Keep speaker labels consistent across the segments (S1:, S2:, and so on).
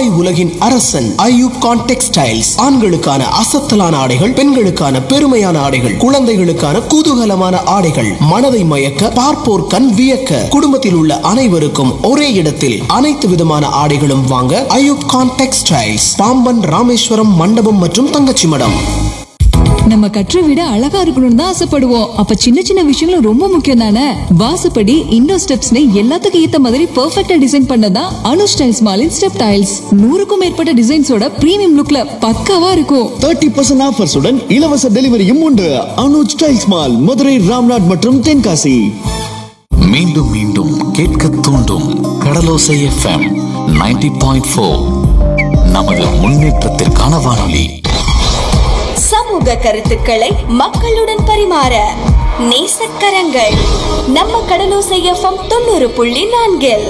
S1: ஆடை உலகின் அரசன் ஐயூப் கான் டெக்ஸ்டைல்ஸ் ஆண்களுக்கான அசத்தலான ஆடைகள் பெண்களுக்கான பெருமையான ஆடைகள் குழந்தைகளுக்கான குதூகலமான ஆடைகள் மனதை மயக்க பார்ப்போர் கண் வியக்க குடும்பத்தில் உள்ள அனைவருக்கும் ஒரே இடத்தில் அனைத்து விதமான ஆடைகளும் வாங்க ஐயூப் கான் டெக்ஸ்டைல்ஸ் பாம்பன் ராமேஸ்வரம் மண்டபம் மற்றும் தங்கச்சி மடம்
S2: நம்ம கற்ற விட அழகா இருக்கணும்னு தான் ஆசைப்படுவோம் அப்ப சின்ன சின்ன விஷயங்களும் ரொம்ப முக்கியம் தானே வாசப்படி இன்னோ ஸ்டெப்ஸ்னு எல்லாத்துக்கும் ஏத்த மாதிரி பெர்ஃபெக்ட்டா டிசைன் பண்ணதான் அனு ஸ்டைல்ஸ் மாலின் ஸ்டெப் டைல்ஸ் நூறுக்கும் மேற்பட்ட டிசைன்ஸோட பிரீமியம் லுக்ல பக்காவா இருக்கும்
S3: தேர்ட்டி பர்சன்ட் ஆஃபர்ஸுடன் இலவச டெலிவரியும் உண்டு அனுஜ் டைல்ஸ் மால் மதுரை ராம்நாட் மற்றும் தென்காசி
S4: மீண்டும் மீண்டும் கேட்க தூண்டும் கடலோசை எஃப்எம் 90.4 பாயிண்ட் நமது முன்னேற்றத்திற்கான வானொலி
S5: சமூக கருத்துக்களை மக்களுடன் பரிமாற நேசக்கரங்கள் நம்ம கடலோசை எஃப்எம் தொண்ணூறு புள்ளி நான்கில்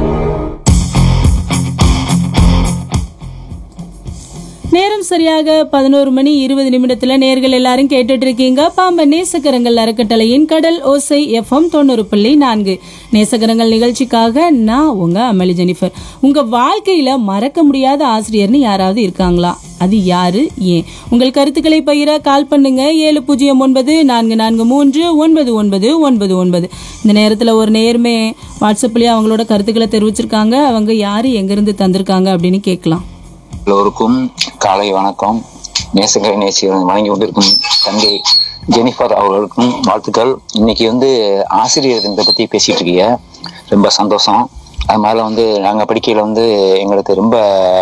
S6: நேரம் சரியாக பதினோரு மணி இருபது நிமிடத்துல நேர்கள் எல்லாரும் கேட்டுட்டு இருக்கீங்க பாம்பன் நேசகரங்கள் அறக்கட்டளையின் கடல் ஓசை எஃப்எம் தொண்ணூறு புள்ளி நான்கு நேசகரங்கள் நிகழ்ச்சிக்காக நான் உங்க அமளி ஜெனிஃபர் உங்க வாழ்க்கையில மறக்க முடியாத ஆசிரியர்னு யாராவது இருக்காங்களா அது யாரு ஏன் உங்கள் கருத்துக்களை பகிர கால் பண்ணுங்க ஏழு பூஜ்ஜியம் ஒன்பது நான்கு நான்கு மூன்று ஒன்பது ஒன்பது ஒன்பது ஒன்பது இந்த நேரத்துல ஒரு நேர்மே வாட்ஸ்அப்லயே அவங்களோட கருத்துக்களை தெரிவிச்சிருக்காங்க அவங்க யாரு எங்கிருந்து தந்திருக்காங்க அப்படின்னு கேட்கலாம்
S7: எல்லோருக்கும் காலை வணக்கம் நேசகர நேசிகள் வழங்கி கொண்டிருக்கும் தங்கை ஜெனிஃபர் அவர்களுக்கும் வாழ்த்துக்கள் இன்னைக்கு வந்து ஆசிரியர் தினத்தை பத்தி பேசிட்டு இருக்கீங்க ரொம்ப சந்தோஷம் அது மாதிரி வந்து நாங்க படிக்கையில வந்து எங்களுக்கு ரொம்ப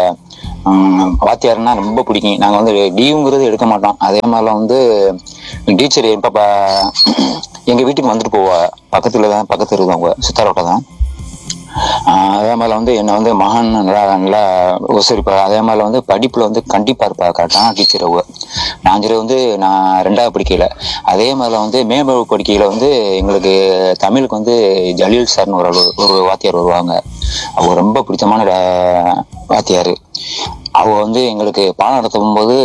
S7: ஹம், வாத்தியார்னா ரொம்ப பிடிக்கும் நாங்க வந்து லீவுங்கிறது எடுக்க மாட்டோம் அதே மாதிரிலாம் வந்து டீச்சர் எப்ப ப- எங்க வீட்டுக்கு வந்துட்டு போவா பக்கத்துல தான் பக்கத்து இருக்குதான் அவங்க சித்தாரோட்ட தான் ஆஹ் அதே மாதிரி வந்து என்னை வந்து மகான் நல்லா நல்லா உசரிப்பா அதே மாதிரி வந்து படிப்புல வந்து கண்டிப்பா இருப்பா கரெக்டான டீச்சர் அவங்க நான் சரி வந்து நான் ரெண்டாவது படிக்கையில அதே மாதிரி வந்து மேம்பு படிக்கையில வந்து எங்களுக்கு தமிழுக்கு வந்து ஜலீல் சார்னு ஒரு ஆளு- ஒரு வாத்தியார் வருவாங்க அவங்க ரொம்ப பிடிச்சமான டா- வாத்தியார் அவ வந்து எங்களுக்கு பாடம் நடத்தும் போது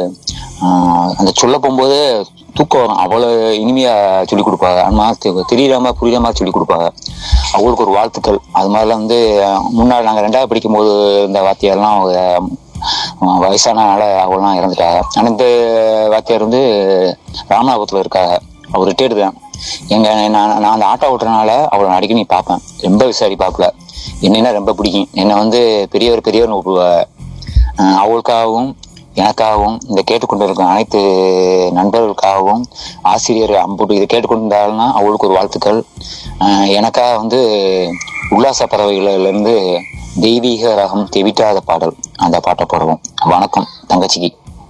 S7: ஆஹ் அந்த சொல்ல போகும்போது தூக்கம் வரும் அவ்வளவு இனிமையா சொல்லி கொடுப்பாங்க ஆனா தெ- தெரியாம புரியாம சொல்லி கொடுப்பாங்க அவங்களுக்கு ஒரு வாழ்த்துக்கள் அது மாதிரிலாம் வந்து முன்னாடி நாங்க ரெண்டாவது படிக்கும் போது இந்த வாத்தியார்லாம் அவங்க அஹ், வயசானனால அவங்களாம் இறந்துட்டாங்க ஆனா இந்த வாத்தியார் வந்து ராமநாதபுரத்துல இருக்காங்க அவர் ரிட்டையர்டு தான் எங்க நான் நான் அந்த ஆட்டோ ஓட்டுறதுனால அவளை அடிக்கடி பார்ப்பேன் ரொம்ப விசாரி பார்க்கல என்னன்னா ரொம்ப பிடிக்கும் என்னை வந்து பெரியவர் பெரியவர்னு கூப்பிடுவா அஹ் அவளுக்காகவும் எனக்காகவும் இந்த கேட்டுக்கொண்டிருக்கும் அனைத்து நண்பர்களுக்காகவும் ஆசிரியர் அம்புட்டு இதை கேட்டுக்கொண்டிருந்தாள்னா அவளுக்கு ஒரு வாழ்த்துக்கள் அஹ் எனக்காக வந்து உல்லாச பறவைகளில இருந்து தெய்வீக ரகம் தெவிட்டாத பாடல் அந்த பாட்டை போடுவோம் வணக்கம் தங்கச்சிக்கு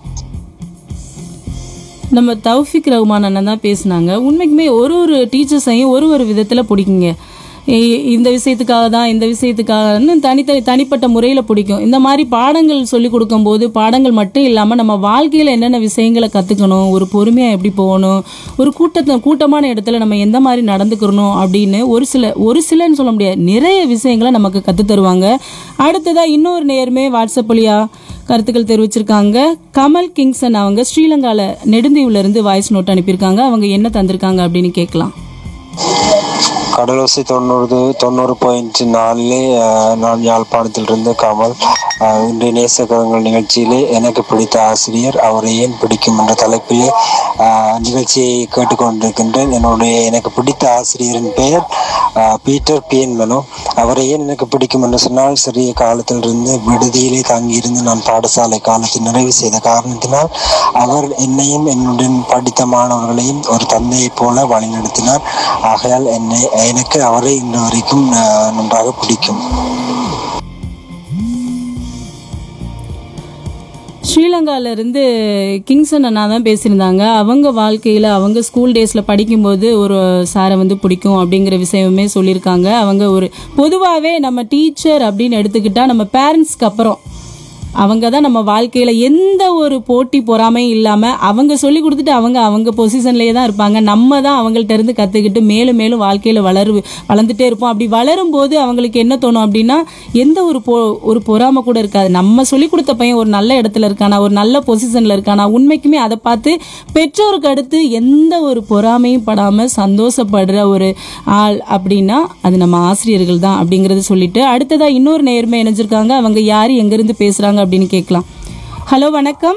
S6: நம்ம தௌஃபிக் ரஹ்மான் அண்ணன் தான் பேசுனாங்க உண்மைக்குமே ஒரு ஒரு டீச்சர்ஸையும் ஒரு ஒரு விதத்தில் பிடிக்குங்க இ- இந்த விஷயத்துக்காக தான் இந்த விஷயத்துக்காகன்னு தனித்தனி தனிப்பட்ட முறையில் பிடிக்கும் இந்த மாதிரி பாடங்கள் சொல்லி கொடுக்கும்போது பாடங்கள் மட்டும் இல்லாமல் நம்ம வாழ்க்கையில் என்னென்ன விஷயங்களை கற்றுக்கணும் ஒரு பொறுமையாக எப்படி போகணும் ஒரு கூட்டத்தை கூட்டமான இடத்துல நம்ம எந்த மாதிரி நடந்துக்கிறணும் அப்படின்னு ஒரு சில ஒரு சிலன்னு சொல்ல முடியாது நிறைய விஷயங்களை நமக்கு கற்றுத் தருவாங்க அடுத்ததாக இன்னொரு நேர்மே வாட்ஸ்அப் வழியா கருத்துக்கள் தெரிவிச்சிருக்காங்க கமல் கிங்சன் அவங்க ஸ்ரீலங்கால நெடுந்தீவுல இருந்து வாய்ஸ் நோட் அனுப்பியிருக்காங்க அவங்க என்ன தந்திருக்காங்க அப்படின்னு கேட்கலாம்
S8: கடலோசை தொண்ணூறு தொண்ணூறு பாயிண்ட் நாலிலே அஹ், நான் யாழ்ப்பாணத்திலிருந்து கமல் அஹ், இன்றைய நேசகரங்கள் நிகழ்ச்சியிலே எனக்கு பிடித்த ஆசிரியர் அவரை ஏன் பிடிக்கும் என்ற தலைப்பிலே அஹ், நிகழ்ச்சியை கேட்டுக்கொண்டிருக்கின்றேன் என்னுடைய எனக்கு பிடித்த ஆசிரியரின் பெயர் அஹ், பீட்டர் பியன் மெனோ அவரை ஏன் எனக்கு பிடிக்கும் என்று சொன்னால் சிறிய காலத்திலிருந்து விடுதியிலே தங்கியிருந்து நான் பாடசாலை காலத்தை நிறைவு செய்த காரணத்தினால் அவர் என்னையும் என்னுடன் படித்த மாணவர்களையும் ஒரு தந்தையைப் போல வழிநடத்தினார் ஆகையால் என்னை எனக்கு அவரை இன்று வரைக்கும் அஹ், நன்றாக பிடிக்கும்
S6: ஸ்ரீலங்கால இருந்து கிங்சன் அண்ணா தான் பேசியிருந்தாங்க அவங்க வாழ்க்கையில் அவங்க ஸ்கூல் டேஸில் படிக்கும்போது ஒரு சாரை வந்து பிடிக்கும் அப்படிங்கிற விஷயமே சொல்லியிருக்காங்க அவங்க ஒரு பொதுவாகவே நம்ம டீச்சர் அப்படின்னு எடுத்துக்கிட்டா நம்ம பேரண்ட்ஸ்க்கு அப்புறம் அவங்க தான் நம்ம வாழ்க்கையில எந்த ஒரு போட்டி பொறாமையும் இல்லாம அவங்க சொல்லி கொடுத்துட்டு அவங்க அவங்க பொசிஷன்லயே தான் இருப்பாங்க நம்ம தான் அவங்கள்ட்ட இருந்து கத்துக்கிட்டு மேலும் மேலும் வாழ்க்கையில வளரு வளர்ந்துட்டே இருப்போம் அப்படி வளரும் போது அவங்களுக்கு என்ன தோணும் அப்படின்னா எந்த ஒரு பொ ஒரு பொறாமை கூட இருக்காது நம்ம சொல்லி கொடுத்த பையன் ஒரு நல்ல இடத்துல இருக்கானா ஒரு நல்ல பொசிஷன்ல இருக்கானா உண்மைக்குமே அதை பார்த்து பெற்றோருக்கு அடுத்து எந்த ஒரு பொறாமையும் படாம சந்தோஷப்படுற ஒரு ஆள் அப்படின்னா அது நம்ம ஆசிரியர்கள் தான் அப்படிங்கறத சொல்லிட்டு அடுத்ததா இன்னொரு நேர்மை இணைஞ்சிருக்காங்க அவங்க யாரு எங்க இருந்து பேசுறாங்க அப்படின்னு கேட்கலாம் ஹலோ வணக்கம்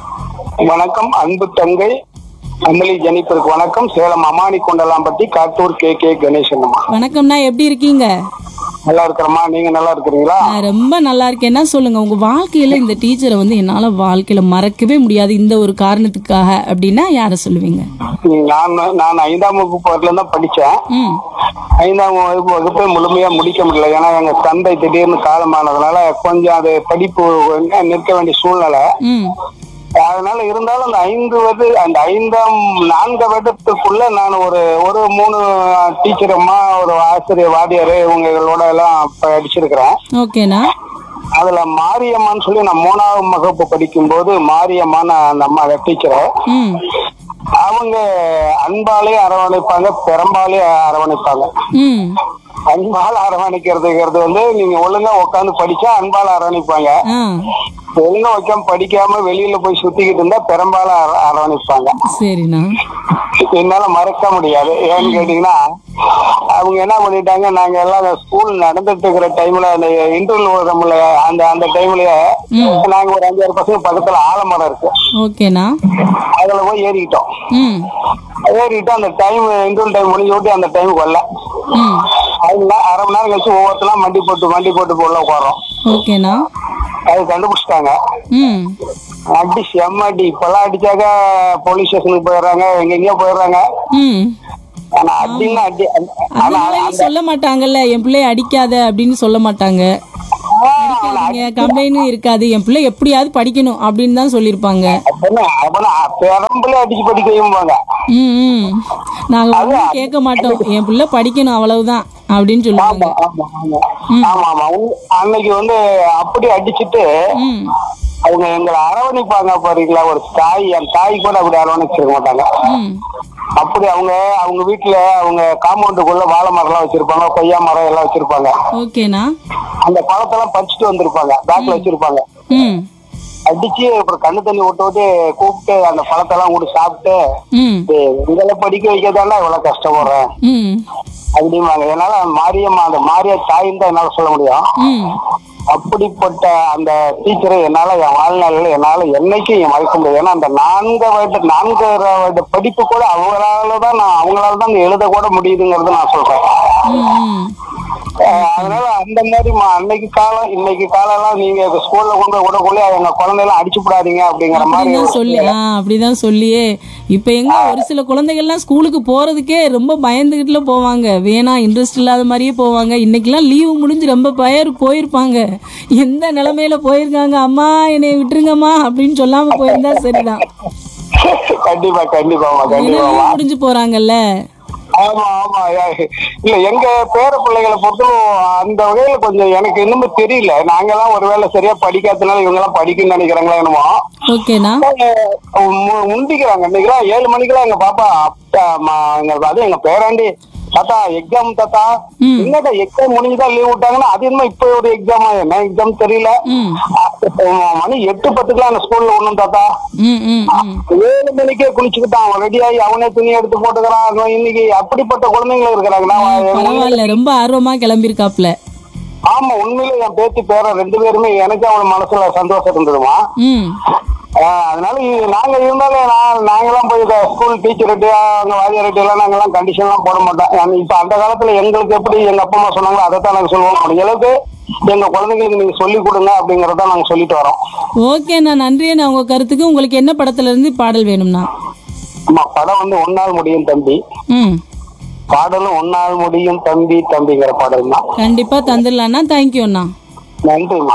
S9: வணக்கம் அன்பு தங்கை அமளி ஜெனிப்பருக்கு வணக்கம் சேலம் அமானி கொண்டலாம்பட்டி காட்டூர் கே கே கணேசன் அம்மா
S6: வணக்கம்ண்ணா எப்படி இருக்கீங்க
S9: நல்லா இருக்கிறம்மா நீங்க நல்லா இருக்கிறீங்களா
S6: நான் ரொம்ப நல்லா இருக்கேன்னா சொல்லுங்க உங்க வாழ்க்கையில இந்த டீச்சரை வந்து என்னால வாழ்க்கையில மறக்கவே முடியாது இந்த ஒரு காரணத்துக்காக அப்படின்னா யார சொல்லுவீங்க
S9: நான் நான் ஐந்தாம் வகுப்பு வரல தான் படிச்சேன்
S6: ம்
S9: ஐந்தாம் வகுப்பு வகுப்பை முழுமையா முடிக்க முடியல ஏன்னா எங்க தந்தை திடீர்னு காலமானதுனால கொஞ்சம் அது படிப்பு கொஞ்சம் நிற்க வேண்டிய சூழ்நிலை
S6: ம்
S9: அதனால இருந்தாலும் அந்த ஐந்து வருட அந்த ஐந்தாம் நான்கு வருடத்துக்குள்ள நான் ஒரு ஒரு மூணு டீச்சர் அம்மா ஒரு ஆசிரியர் வாத்தியார் இவங்களோட எல்லாம் படிச்சிருக்கிறேன்
S6: ஓகேண்ணா
S9: அதுல மாரியம்மான்னு சொல்லி நான் மூணாவது வகுப்பு படிக்கும்போது மாரியம்மான்னு அந்த அம்மா டீச்சரை
S6: ம்
S9: அவங்க அன்பாலே அரவணைப்பாங்க பெரும்பாலே அரவணைப்பாங்க
S6: ம்
S9: அன்பால அரவணைக்கிறதுங்கிறது வந்து நீங்க ஒழுங்கா உட்காந்து படிச்சா அன்பால அரவணைப்பாங்க
S6: ஆ
S9: ஒழுங்கா உட்காந்து படிக்காம வெளியில போய் சுத்திக்கிட்டு இருந்தா பெரும்பால அர- அரவணைப்பாங்க
S6: சரிண்ணா
S9: என்னால மறக்க முடியாது ஏன்னு கேட்டீங்கன்னா அவங்க என்ன பண்ணிட்டாங்க நாங்க எல்லாம் ஸ்கூல் நடந்துட்டு இருக்கிற டைம்ல அந்த இன்டர்வல் ஓடுறோம்ல அந்த அந்த டைம்லயே நாங்க ஒரு அஞ்சாறு பசங்க பக்கத்துல ஆலமரம் இருக்கு
S6: ஓகேண்ணா
S9: அதுல போய் ஏறிக்கிட்டோம்
S6: ம்
S9: ஏறிட்டு அந்த டைம் இன்டர்வல் டைம் முடிஞ்சு விட்டு அந்த டைமுக்கு வரல
S6: ம்
S9: அதுல அரை மணி நேரம் கழிச்சு ஒவ்வொருத்தலாம் மண்டி போட்டு மண்டி போட்டு போல உட்காரோம்
S6: ஓகேண்ணா
S9: அது கண்டுபிடிச்சிட்டாங்க
S6: ம்
S9: அடி செம்ம அடி இப்பெல்லாம் அடிச்சாக்க போலீஸ் ஸ்டேஷனுக்கு போயிடுறாங்க எங்க எங்கேயோ போயிடுறாங்க
S6: ம்
S9: ஆனா அடின்னா அடி ஆனா
S6: அதனாலயும் சொல்ல மாட்டாங்கல்ல என் பிள்ளைய அடிக்காத அப்படின்னு சொல்ல மாட்டாங்க அடிக்காதீங்க கம்ப்ளைண்டும் இருக்காது என் பிள்ளை எப்படியாவது படிக்கணும் அப்படின்னு தான் சொல்லியிருப்பாங்க
S9: அப்பனா அப்பனா பெரம்புல அடிச்சு படிக்க வைப்பாங்க
S6: ம் ம் நாங்க ஒன்றும் கேட்க மாட்டோம் என் பிள்ளை படிக்கணும் அவ்வளவுதான் அப்படின்னு சொல்லுவாங்க
S9: ஆமா ஆமா ஆமா ஆமா உங்க- அன்னைக்கு வந்து அப்படி அடிச்சிட்டு
S6: ம்
S9: அவங்க எங்களை அரவணைப்பாங்க பாருங்களா ஒரு தாய் என் தாய் கூட அப்படி அரவணைச்சிருக்க மாட்டாங்க
S6: ம்
S9: அப்படி அவங்க அவங்க வீட்டுல அவங்க காம்பவுண்டுக்குள்ள வாழை மரம் எல்லாம் வச்சிருப்பாங்க கொய்யா மரம் எல்லாம் வச்சிருப்பாங்க
S6: ஓகேண்ணா
S9: அந்த பழத்தெல்லாம் பறிச்சுட்டு வந்திருப்பாங்க பேக்ல வச்சிருப்பாங்க
S6: ம்
S9: அடிச்சு அப்புறம் கண்ணு தண்ணி விட்டு விட்டு கூப்பிட்டு அந்த பழத்தெல்லாம் கூட சாப்பிட்டு
S6: ம்
S9: "டேய், உங்களை படிக்க வைக்கதாண்டா இவ்வளவு கஷ்டப்படுறேன்
S6: ம்
S9: அப்படிம்பாங்க என்னால மாரியம்மா அந்த மாரிய தாயின்னு தான் என்னால சொல்ல முடியும்
S6: ம்
S9: அப்படிப்பட்ட அந்த டீச்சரை என்னால என் வாழ்நாளில் என்னால என்னைக்கும் என் மறக்க முடியாது ஏன்னா அந்த நான்கு வருட நான்கு வருட படிப்பு கூட அவங்களால தான் நான் அவங்களால தான் எழுத கூட முடியுதுங்கிறது நான் சொல்றேன்
S6: ம்
S9: அஹ் அதனால அந்த மாதிரி மா- அன்னைக்கு காலம் இன்னைக்கு காலம் எல்லாம் நீங்க ஸ்கூல்ல கொண்டு போய் விடக்குள்ள எங்க குழந்தையெல்லாம் அடிச்சு விடாதீங்க அப்படிங்கிற மாதிரி
S6: அப்படிதான் சொல்லி ஆ அப்படிதான் சொல்லியே இப்ப எங்க ஒரு சில குழந்தைகள்லாம் ஸ்கூலுக்கு போறதுக்கே ரொம்ப பயந்துகிட்டுல போவாங்க வேணா இன்ட்ரெஸ்ட் இல்லாத மாதிரியே போவாங்க இன்னைக்கெல்லாம் லீவு முடிஞ்சு ரொம்ப பயர் போயிருப்பாங்க எந்த நிலைமையில போயிருக்காங்க அம்மா என்னை விட்டுருங்கம்மா அப்படின்னு சொல்லாம போயிருந்தா சரிதான்
S9: கண்டிப்பா கண்டிப்பாமா
S6: ஏன்னா
S9: கண்டிப்பாமா
S6: லீவு முடிஞ்சு போறாங்கல்ல
S9: ஆமா ஆமா ஏ- இல்ல எங்க பேர பிள்ளைகளை பொறுத்தும் அந்த வகையில கொஞ்சம் எனக்கு இன்னும் தெரியல நாங்கெல்லாம் ஒருவேளை சரியா படிக்காதனால இவங்க எல்லாம் படிக்கணும்னு நினைக்கிறாங்களா என்னமோ
S6: ஓகேண்ணா
S9: அஹ் மு- முந்திக்கிறாங்க இன்னைக்கெல்லாம் ஏழு மணிக்கெல்லாம் எங்க பாப்பா அப்பா, அம்மா, எங்க அது எங்க பேராண்டி தாத்தா எக்ஸாம் தாத்தா
S6: ம்.
S9: என்னடா எக்ஸாம் முடிஞ்சுதான் லீவ் விட்டாங்கன்னா அது என்ன இப்ப ஒரு எக்ஸாமா என்ன எக்ஸாம் தெரியல
S6: ம்.
S9: அஹ் மணி எட்டு பத்துக்குலாம் அந்த ஸ்கூல்ல ஒண்ணும் தாத்தா
S6: ம் ம் ம்
S9: ஏழு மணிக்கே குளிச்சுக்கிட்டான் அவன் ரெடி ஆகி அவனே துணி எடுத்து போட்டுக்கிறான் இன்னைக்கு அப்படிப்பட்ட குழந்தைங்களும் இருக்கிறாங்க நான்
S6: பரவாயில்ல ரொம்ப ஆர்வமா கிளம்பியிருக்காப்ல
S9: ஆமா உண்மையிலே என் பேத்தி பேரன் ரெண்டு பேருமே எனக்கு அவன மனசுல சந்தோஷம் இருந்ததுமா
S6: ம்
S9: ஆஹ் அதனால இ- நாங்க இருந்தாலும் நான் நாங்கெல்லாம் போய் இந்த ஸ்கூல் டீச்சர்கிட்ட அவங்க வாதியார்கிட்ட எல்லாம் நாங்கெல்லாம் கண்டிஷன் எல்லாம் போட மாட்டோம் ஏன்னா இப்ப அந்த காலத்துல எங்களுக்கு எப்படி எங்க அப்பா அம்மா சொன்னாங்களோ அதை தான் நாங்க சொல்லுவோம் முடிஞ்ச அளவுக்கு எங்க குழந்தைங்களுக்கு நீங்க சொல்லி கொடுங்க அப்படிங்கறத நாங்க சொல்லிட்டு வரோம்
S6: ஓகேண்ணா நன்றிண்ணா உங்க கருத்துக்கு உங்களுக்கு என்ன படத்துல இருந்து பாடல் வேணும்ண்ணா
S9: ஆமா படம் வந்து ஒன்னால் முடியும் தம்பி
S6: ம்
S9: பாடலும் ஒன்னால் முடியும் தம்பி தம்பிங்கிற பாடல் தான்
S6: கண்டிப்பா தந்துடலாண்ணா தேங்க்யூண்ணா
S9: நன்றிம்மா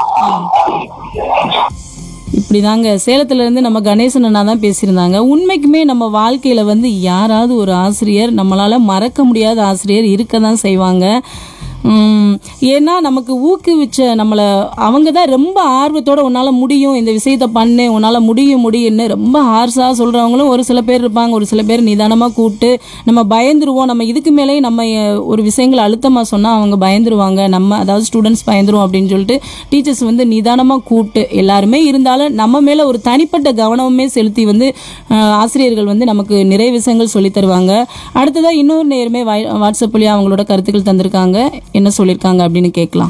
S6: இப்படிதாங்க சேலத்துல இருந்து நம்ம கணேசன் அண்ணா தான் பேசியிருந்தாங்க உண்மைக்குமே நம்ம வாழ்க்கையில வந்து யாராவது ஒரு ஆசிரியர் நம்மளால மறக்க முடியாத ஆசிரியர் இருக்க தான் செய்வாங்க உம், ஏன்னா நமக்கு ஊக்குவிச்ச நம்மளை அவங்க தான் ரொம்ப ஆர்வத்தோட உன்னால முடியும் இந்த விஷயத்த பண்ணு உன்னால முடியும் முடியும்னு ரொம்ப ஹார்ஸாக சொல்றவங்களும் ஒரு சில பேர் இருப்பாங்க ஒரு சில பேர் நிதானமாக கூப்பிட்டு நம்ம பயந்துருவோம் நம்ம இதுக்கு மேலேயும் நம்ம அஹ், ஒரு விஷயங்களை அழுத்தமாக சொன்னால் அவங்க பயந்துருவாங்க நம்ம அதாவது ஸ்டூடெண்ட்ஸ் பயந்துரும் அப்படின்னு சொல்லிட்டு டீச்சர்ஸ் வந்து நிதானமாக கூப்பிட்டு எல்லாருமே இருந்தாலும் நம்ம மேலே ஒரு தனிப்பட்ட கவனமுமே செலுத்தி வந்து அஹ், ஆசிரியர்கள் வந்து நமக்கு நிறைய விஷயங்கள் சொல்லி தருவாங்க அடுத்ததா இன்னொரு நேருமே வாய்- வாட்ஸ்அப் வழியா அவங்களோட கருத்துக்கள் தந்திருக்காங்க என்ன சொல்லியிருக்காங்க அப்படின்னு கேட்கலாம்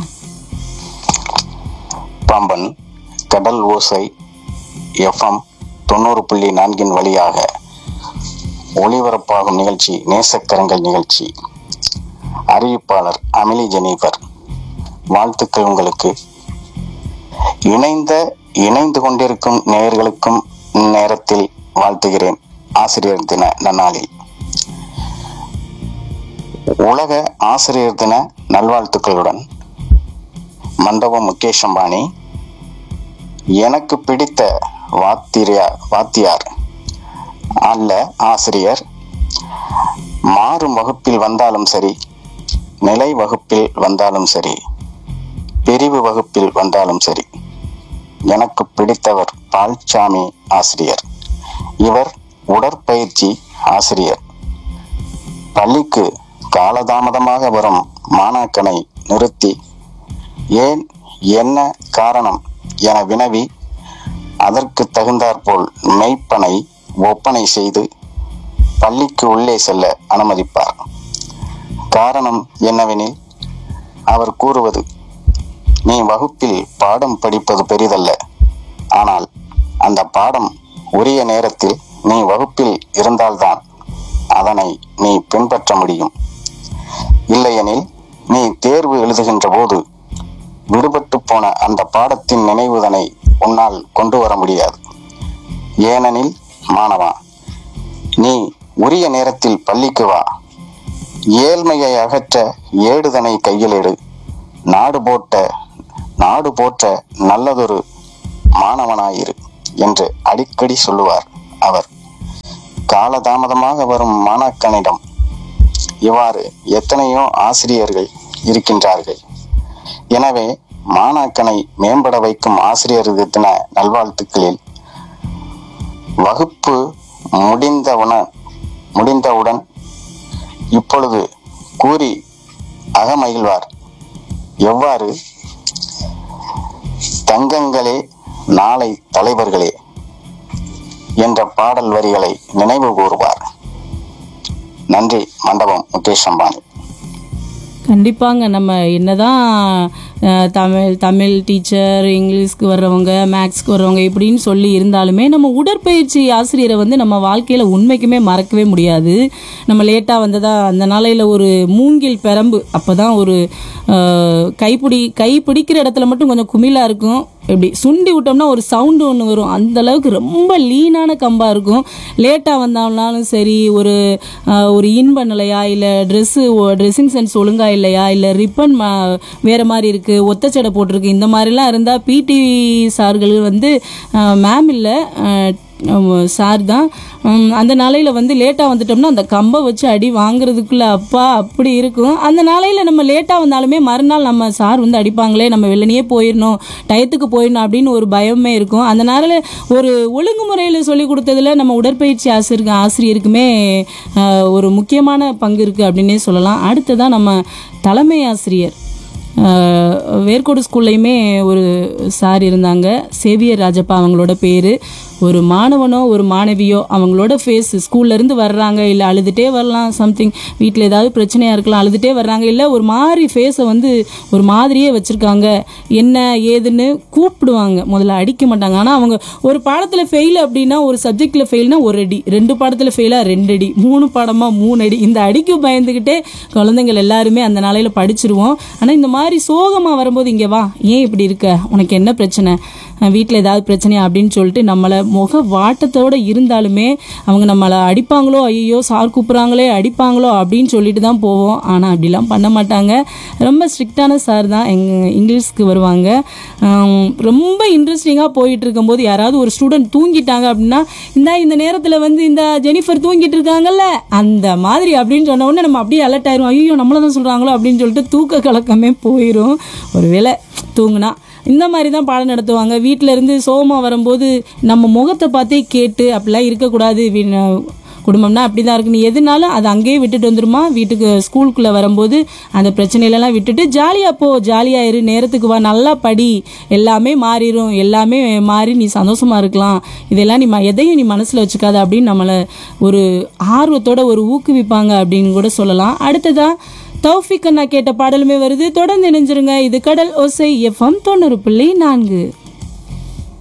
S10: பாம்பன் கடல் ஓசை எஃப்எம் தொண்ணூறு புள்ளி நான்கின் வழியாக ஒளிபரப்பாகும் நிகழ்ச்சி நேசக்கரங்கள் நிகழ்ச்சி அறிவிப்பாளர் அமிலி ஜெனீஃபர் வாழ்த்துக்கள் உங்களுக்கு இணைந்த இணைந்து கொண்டிருக்கும் நேயர்களுக்கும் நேரத்தில் வாழ்த்துகிறேன் ஆசிரியர் தின நன்னாளில் உலக ஆசிரியர் தின நல்வாழ்த்துக்களுடன் மண்டபம் முகேஷ் அம்பானி எனக்கு பிடித்த வாத்திரியா வாத்தியார் அல்ல ஆசிரியர் மாறும் வகுப்பில் வந்தாலும் சரி நிலை வகுப்பில் வந்தாலும் சரி பிரிவு வகுப்பில் வந்தாலும் சரி எனக்கு பிடித்தவர் பால்சாமி ஆசிரியர் இவர் உடற்பயிற்சி ஆசிரியர் பள்ளிக்கு காலதாமதமாக வரும் மாணாக்கனை நிறுத்தி ஏன் என்ன காரணம் என வினவி அதற்கு தகுந்தாற்போல் மெய்ப்பனை ஒப்பனை செய்து பள்ளிக்கு உள்ளே செல்ல அனுமதிப்பார் காரணம் என்னவெனில் அவர் கூறுவது நீ வகுப்பில் பாடம் படிப்பது பெரிதல்ல ஆனால் அந்த பாடம் உரிய நேரத்தில் நீ வகுப்பில் இருந்தால்தான் அதனை நீ பின்பற்ற முடியும் இல்லையெனில் நீ தேர்வு எழுதுகின்ற போது விடுபட்டு போன அந்த பாடத்தின் நினைவுதனை உன்னால் கொண்டு வர முடியாது ஏனெனில் மாணவா நீ உரிய நேரத்தில் பள்ளிக்கு வா ஏழ்மையை அகற்ற ஏடுதனை கையில் எடு நாடு போட்ட நாடு போற்ற நல்லதொரு மாணவனாயிரு என்று அடிக்கடி சொல்லுவார் அவர் காலதாமதமாக வரும் மாணாக்கனிடம் இவ்வாறு எத்தனையோ ஆசிரியர்கள் இருக்கின்றார்கள் எனவே மாணாக்கனை மேம்பட வைக்கும் ஆசிரியர் தின நல்வாழ்த்துக்களில் வகுப்பு முடிந்தவுன முடிந்தவுடன் இப்பொழுது கூறி அகமகிழ்வார் எவ்வாறு தங்கங்களே நாளை தலைவர்களே என்ற பாடல் வரிகளை நினைவு கூறுவார் நன்றி மண்டபம் முகேஷ் அம்பானி
S6: கண்டிப்பாங்க நம்ம என்னதான் அஹ், தமிழ் தமிழ் டீச்சர் இங்கிலீஷ்க்கு வர்றவங்க மேக்ஸ்க்கு வர்றவங்க இப்படின்னு சொல்லி இருந்தாலுமே நம்ம உடற்பயிற்சி ஆசிரியரை வந்து நம்ம வாழ்க்கையில் உண்மைக்குமே மறக்கவே முடியாது நம்ம லேட்டாக வந்ததா அந்த நாளையில் ஒரு மூங்கில் பெரம்பு அப்போ தான் ஒரு அஹ், கைப்பிடி கை பிடிக்கிற இடத்துல மட்டும் கொஞ்சம் குமிழாக இருக்கும் இப்படி சுண்டி விட்டோம்னா ஒரு சவுண்டு ஒன்று வரும் அந்த அளவுக்கு ரொம்ப லீனான கம்பாக இருக்கும் லேட்டாக வந்தாலும் சரி ஒரு ஆஹ், ஒரு இன் பண்ணலையா இல்லை ட்ரெஸ்ஸு ட்ரெஸ்ஸிங் சென்ஸ் ஒழுங்கா இல்லையா இல்லை ரிப்பன் வேறு மாதிரி இருக்குது ஒத்தச்சடை போட்டிருக்கு இந்த மாதிரிலாம் இருந்தால் பிடி சார்கள் வந்து மேம் இல்லை சார் தான் உம், அந்த நாளையில் வந்து லேட்டாக வந்துட்டோம்னா அந்த கம்பை வச்சு அடி வாங்குறதுக்குள்ள அப்பா அப்படி இருக்கும் அந்த நாளையில் நம்ம லேட்டாக வந்தாலுமே மறுநாள் நம்ம சார் வந்து அடிப்பாங்களே நம்ம வெள்ளனையே போயிடணும் டயத்துக்கு போயிடணும் அப்படின்னு ஒரு பயமே இருக்கும் அந்த நாளில் ஒரு ஒழுங்குமுறையில் சொல்லி கொடுத்ததுல நம்ம உடற்பயிற்சி ஆசிரியருக்கு ஆசிரியருக்குமே ஆஹ், ஒரு முக்கியமான பங்கு இருக்குது அப்படின்னே சொல்லலாம் அடுத்ததான் நம்ம தலைமை ஆசிரியர் ஆஹ் வேர்க்கோடு ஸ்கூல்லையுமே ஒரு சார் இருந்தாங்க சேவியர் ராஜப்பா அவங்களோட பேர் ஒரு மாணவனோ ஒரு மாணவியோ அவங்களோட ஃபேஸ் ஸ்கூல்லேருந்து வர்றாங்க இல்லை அழுதுகிட்டே வரலாம் சம்திங் வீட்டில் ஏதாவது பிரச்சனையாக இருக்கலாம் அழுதுகிட்டே வர்றாங்க இல்லை ஒரு மாதிரி ஃபேஸை வந்து ஒரு மாதிரியே வச்சுருக்காங்க என்ன ஏதுன்னு கூப்பிடுவாங்க முதல்ல அடிக்க மாட்டாங்க ஆனால் அவங்க ஒரு பாடத்தில் ஃபெயில் அப்படின்னா ஒரு சப்ஜெக்டில் ஃபெயில்னா ஒரு அடி ரெண்டு பாடத்தில் ஃபெயிலாக ரெண்டு அடி மூணு பாடமாக மூணு அடி இந்த அடிக்கு பயந்துக்கிட்டே குழந்தைங்கள் எல்லாருமே அந்த நாளையில் படிச்சிருவோம் ஆனால் இந்த மாதிரி சோகமாக வரும்போது இங்கே வா ஏன் இப்படி இருக்க உனக்கு என்ன பிரச்சனை வீட்டில் ஏதாவது பிரச்சனையா அப்படின்னு சொல்லிட்டு நம்மளை முக வாட்டத்தோடு இருந்தாலுமே அவங்க நம்மளை அடிப்பாங்களோ ஐயோ சார் கூப்பிட்றாங்களே அடிப்பாங்களோ அப்படின்னு சொல்லிட்டு தான் போவோம் ஆனால் அப்படிலாம் பண்ண மாட்டாங்க ரொம்ப ஸ்ட்ரிக்டான சார் தான் எங் இங்கிலீஷ்க்கு வருவாங்க ஆம், ரொம்ப இன்ட்ரெஸ்டிங்காக போயிட்டு இருக்கும்போது யாராவது ஒரு ஸ்டூடெண்ட் தூங்கிட்டாங்க அப்படின்னா இந்த இந்த நேரத்தில் வந்து இந்த ஜெனிஃபர் தூங்கிட்டு இருக்காங்கல்ல அந்த மாதிரி அப்படின்னு சொன்ன உடனே நம்ம அப்படியே அலர்ட் ஆயிரும் ஐயோ நம்மள தான் சொல்கிறாங்களோ அப்படின்னு சொல்லிட்டு தூக்க கலக்கமே போயிடும் ஒருவேளை தூங்குனா இந்த மாதிரி தான் பாடம் நடத்துவாங்க வீட்டில இருந்து சோமா வரும்போது நம்ம முகத்தை பார்த்தே கேட்டு அப்படிலாம் இருக்கக்கூடாது வீ- குடும்பம்னா அப்படி தான் இருக்கு நீ எதுனாலும் அதை அங்கேயே விட்டுட்டு வந்துருமா வீட்டுக்கு ஸ்கூலுக்குள்ளே வரும்போது அந்த பிரச்சனையிலலாம் விட்டுட்டு ஜாலியாக போ ஜாலியாக இரு நேரத்துக்கு வா நல்லா படி எல்லாமே மாறிடும் எல்லாமே மாறி நீ சந்தோஷமா இருக்கலாம் இதெல்லாம் நீ ம- எதையும் நீ மனசில் வச்சுக்காத அப்படின்னு நம்மளை ஒரு ஆர்வத்தோட ஒரு ஊக்குவிப்பாங்க அப்படின்னு கூட சொல்லலாம் அடுத்ததா தௌஃபிக் அண்ணா கேட்ட பாடலுமே வருது தொடர்ந்து இணைஞ்சிருங்க இது கடல் ஓசை எஃப்எம் தொண்ணூறு புள்ளி நான்கு